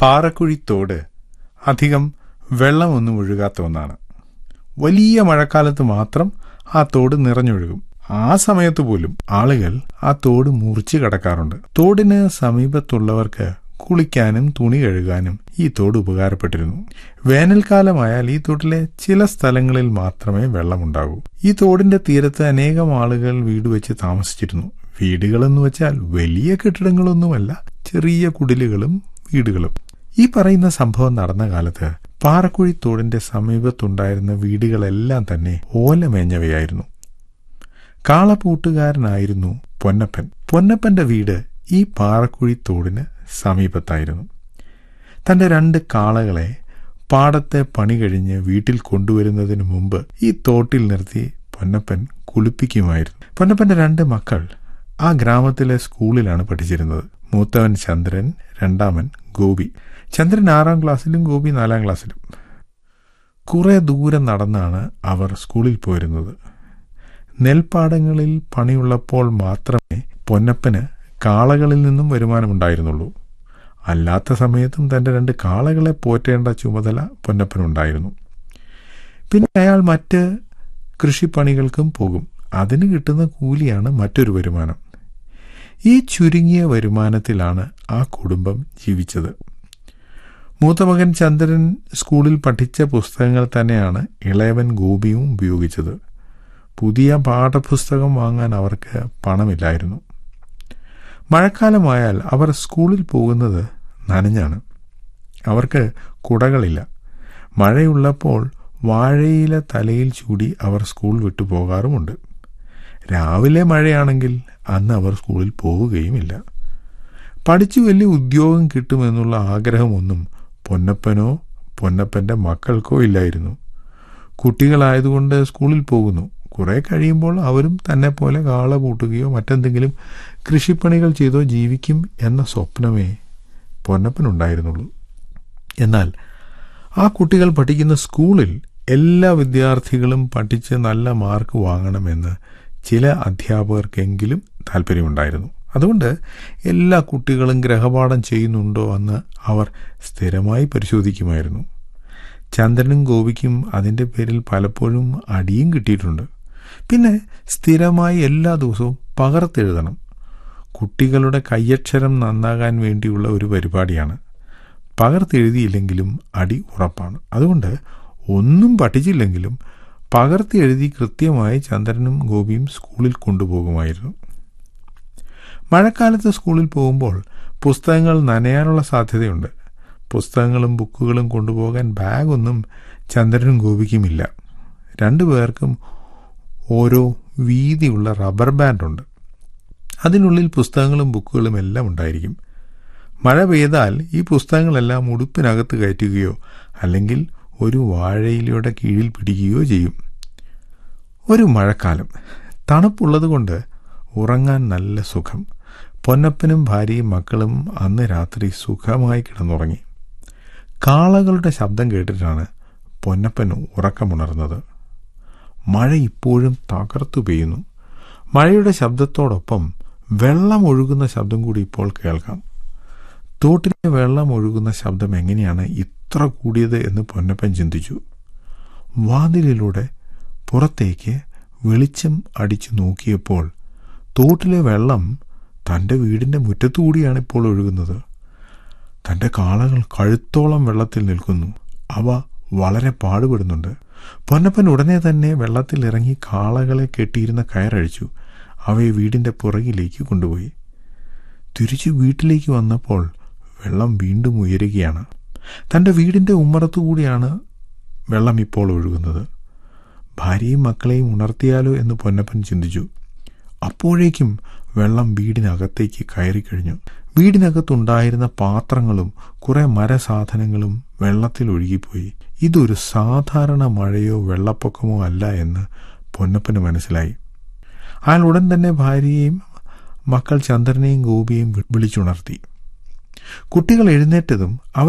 പാറക്കുഴിത്തോട് അധികം വെള്ളമൊന്നും ഒഴുകാത്ത ഒന്നാണ് വലിയ മഴക്കാലത്ത് മാത്രം ആ തോട് നിറഞ്ഞൊഴുകും ആ സമയത്ത് പോലും ആളുകൾ ആ തോട് മുറിച്ച് കടക്കാറുണ്ട് തോടിന് സമീപത്തുള്ളവർക്ക് കുളിക്കാനും തുണി കഴുകാനും ഈ തോട് ഉപകാരപ്പെട്ടിരുന്നു വേനൽക്കാലമായാൽ ഈ തോട്ടിലെ ചില സ്ഥലങ്ങളിൽ മാത്രമേ വെള്ളമുണ്ടാകൂ ഈ തോടിന്റെ തീരത്ത് അനേകം ആളുകൾ വീട് വെച്ച് താമസിച്ചിരുന്നു വീടുകളെന്ന് വെച്ചാൽ വലിയ കെട്ടിടങ്ങളൊന്നുമല്ല ചെറിയ കുടിലുകളും വീടുകളും ഈ പറയുന്ന സംഭവം നടന്ന കാലത്ത് പാറക്കുഴി തോടിന്റെ സമീപത്തുണ്ടായിരുന്ന വീടുകളെല്ലാം തന്നെ ഓലമേഞ്ഞവയായിരുന്നു കാളപൂട്ടുകാരനായിരുന്നു പൊന്നപ്പൻ പൊന്നപ്പന്റെ വീട് ഈ പാറക്കുഴി തോടിന് സമീപത്തായിരുന്നു തന്റെ രണ്ട് കാളകളെ പാടത്തെ പണി കഴിഞ്ഞ് വീട്ടിൽ കൊണ്ടുവരുന്നതിന് മുമ്പ് ഈ തോട്ടിൽ നിർത്തി പൊന്നപ്പൻ കുളിപ്പിക്കുമായിരുന്നു പൊന്നപ്പന്റെ രണ്ട് മക്കൾ ആ ഗ്രാമത്തിലെ സ്കൂളിലാണ് പഠിച്ചിരുന്നത് മൂത്തവൻ ചന്ദ്രൻ രണ്ടാമൻ ഗോപി ചന്ദ്രൻ ആറാം ക്ലാസ്സിലും ഗോപി നാലാം ക്ലാസ്സിലും കുറെ ദൂരം നടന്നാണ് അവർ സ്കൂളിൽ പോയിരുന്നത് നെൽപ്പാടങ്ങളിൽ പണിയുള്ളപ്പോൾ മാത്രമേ പൊന്നപ്പന് കാളകളിൽ നിന്നും വരുമാനമുണ്ടായിരുന്നുള്ളൂ അല്ലാത്ത സമയത്തും തന്റെ രണ്ട് കാളകളെ പോറ്റേണ്ട ചുമതല പൊന്നപ്പനുണ്ടായിരുന്നു പിന്നെ അയാൾ മറ്റ് കൃഷിപ്പണികൾക്കും പോകും അതിന് കിട്ടുന്ന കൂലിയാണ് മറ്റൊരു വരുമാനം ഈ ചുരുങ്ങിയ വരുമാനത്തിലാണ് ആ കുടുംബം ജീവിച്ചത് മൂത്ത മകൻ ചന്ദ്രൻ സ്കൂളിൽ പഠിച്ച പുസ്തകങ്ങൾ തന്നെയാണ് ഇളയവൻ ഗോപിയും ഉപയോഗിച്ചത് പുതിയ പാഠപുസ്തകം വാങ്ങാൻ അവർക്ക് പണമില്ലായിരുന്നു മഴക്കാലമായാൽ അവർ സ്കൂളിൽ പോകുന്നത് നനഞ്ഞാണ് അവർക്ക് കുടകളില്ല മഴയുള്ളപ്പോൾ വാഴയില തലയിൽ ചൂടി അവർ സ്കൂൾ വിട്ടു പോകാറുമുണ്ട് രാവിലെ മഴയാണെങ്കിൽ അന്ന് അവർ സ്കൂളിൽ പോവുകയുമില്ല പഠിച്ചു വലിയ ഉദ്യോഗം കിട്ടുമെന്നുള്ള ആഗ്രഹമൊന്നും പൊന്നപ്പനോ പൊന്നപ്പന്റെ മക്കൾക്കോ ഇല്ലായിരുന്നു കുട്ടികളായതുകൊണ്ട് സ്കൂളിൽ പോകുന്നു കുറെ കഴിയുമ്പോൾ അവരും തന്നെ പോലെ കാള പൂട്ടുകയോ മറ്റെന്തെങ്കിലും കൃഷിപ്പണികൾ ചെയ്തോ ജീവിക്കും എന്ന സ്വപ്നമേ പൊന്നപ്പനുണ്ടായിരുന്നുള്ളൂ എന്നാൽ ആ കുട്ടികൾ പഠിക്കുന്ന സ്കൂളിൽ എല്ലാ വിദ്യാർത്ഥികളും പഠിച്ച് നല്ല മാർക്ക് വാങ്ങണമെന്ന് ചില അധ്യാപകർക്കെങ്കിലും താല്പര്യമുണ്ടായിരുന്നു അതുകൊണ്ട് എല്ലാ കുട്ടികളും ഗ്രഹപാഠം ചെയ്യുന്നുണ്ടോ എന്ന് അവർ സ്ഥിരമായി പരിശോധിക്കുമായിരുന്നു ചന്ദ്രനും ഗോപിക്കും അതിന്റെ പേരിൽ പലപ്പോഴും അടിയും കിട്ടിയിട്ടുണ്ട് പിന്നെ സ്ഥിരമായി എല്ലാ ദിവസവും പകർത്തെഴുതണം കുട്ടികളുടെ കയ്യക്ഷരം നന്നാകാൻ വേണ്ടിയുള്ള ഒരു പരിപാടിയാണ് പകർത്തെഴുതിയില്ലെങ്കിലും അടി ഉറപ്പാണ് അതുകൊണ്ട് ഒന്നും പഠിച്ചില്ലെങ്കിലും പകർത്തി എഴുതി കൃത്യമായി ചന്ദ്രനും ഗോപിയും സ്കൂളിൽ കൊണ്ടുപോകുമായിരുന്നു മഴക്കാലത്ത് സ്കൂളിൽ പോകുമ്പോൾ പുസ്തകങ്ങൾ നനയാനുള്ള സാധ്യതയുണ്ട് പുസ്തകങ്ങളും ബുക്കുകളും കൊണ്ടുപോകാൻ ബാഗൊന്നും ചന്ദ്രനും ഗോപിക്കുമില്ല രണ്ടുപേർക്കും ഓരോ വീതിയുള്ള റബ്ബർ ബാൻഡുണ്ട് അതിനുള്ളിൽ പുസ്തകങ്ങളും ബുക്കുകളും എല്ലാം ഉണ്ടായിരിക്കും മഴ പെയ്താൽ ഈ പുസ്തകങ്ങളെല്ലാം ഉടുപ്പിനകത്ത് കയറ്റുകയോ അല്ലെങ്കിൽ ഒരു വാഴയിലയുടെ കീഴിൽ പിടിക്കുകയോ ചെയ്യും ഒരു മഴക്കാലം തണുപ്പുള്ളതുകൊണ്ട് ഉറങ്ങാൻ നല്ല സുഖം പൊന്നപ്പനും ഭാര്യയും മക്കളും അന്ന് രാത്രി സുഖമായി കിടന്നുറങ്ങി കാളകളുടെ ശബ്ദം കേട്ടിട്ടാണ് പൊന്നപ്പൻ ഉറക്കമുണർന്നത് മഴ ഇപ്പോഴും തകർത്തു പെയ്യുന്നു മഴയുടെ ശബ്ദത്തോടൊപ്പം വെള്ളം ഒഴുകുന്ന ശബ്ദം കൂടി ഇപ്പോൾ കേൾക്കാം തോട്ടിലെ വെള്ളം ഒഴുകുന്ന ശബ്ദം എങ്ങനെയാണ് ഇത്ര കൂടിയത് എന്ന് പൊന്നപ്പൻ ചിന്തിച്ചു വാതിലിലൂടെ പുറത്തേക്ക് വെളിച്ചം അടിച്ചു നോക്കിയപ്പോൾ തോട്ടിലെ വെള്ളം തന്റെ വീടിന്റെ മുറ്റത്തുകൂടിയാണ് ഇപ്പോൾ ഒഴുകുന്നത് തന്റെ കാളകൾ കഴുത്തോളം വെള്ളത്തിൽ നിൽക്കുന്നു അവ വളരെ പാടുപെടുന്നുണ്ട് പൊന്നപ്പൻ ഉടനെ തന്നെ വെള്ളത്തിൽ ഇറങ്ങി കാളകളെ കെട്ടിയിരുന്ന കയറഴിച്ചു അവയെ വീടിന്റെ പുറകിലേക്ക് കൊണ്ടുപോയി തിരിച്ചു വീട്ടിലേക്ക് വന്നപ്പോൾ വെള്ളം വീണ്ടും ഉയരുകയാണ് തന്റെ വീടിന്റെ ഉമ്മറത്തുകൂടിയാണ് വെള്ളം ഇപ്പോൾ ഒഴുകുന്നത് ഭാര്യയും മക്കളെയും ഉണർത്തിയാലോ എന്ന് പൊന്നപ്പൻ ചിന്തിച്ചു അപ്പോഴേക്കും വെള്ളം വീടിനകത്തേക്ക് കയറിക്കഴിഞ്ഞു വീടിനകത്തുണ്ടായിരുന്ന പാത്രങ്ങളും കുറെ മരസാധനങ്ങളും വെള്ളത്തിൽ ഒഴുകിപ്പോയി ഇതൊരു സാധാരണ മഴയോ വെള്ളപ്പൊക്കമോ അല്ല എന്ന് പൊന്നപ്പന് മനസ്സിലായി അയാൾ ഉടൻ തന്നെ ഭാര്യയെയും മക്കൾ ചന്ദ്രനെയും ഗോപിയെയും വിളിച്ചുണർത്തി കുട്ടികൾ എഴുന്നേറ്റതും അവർ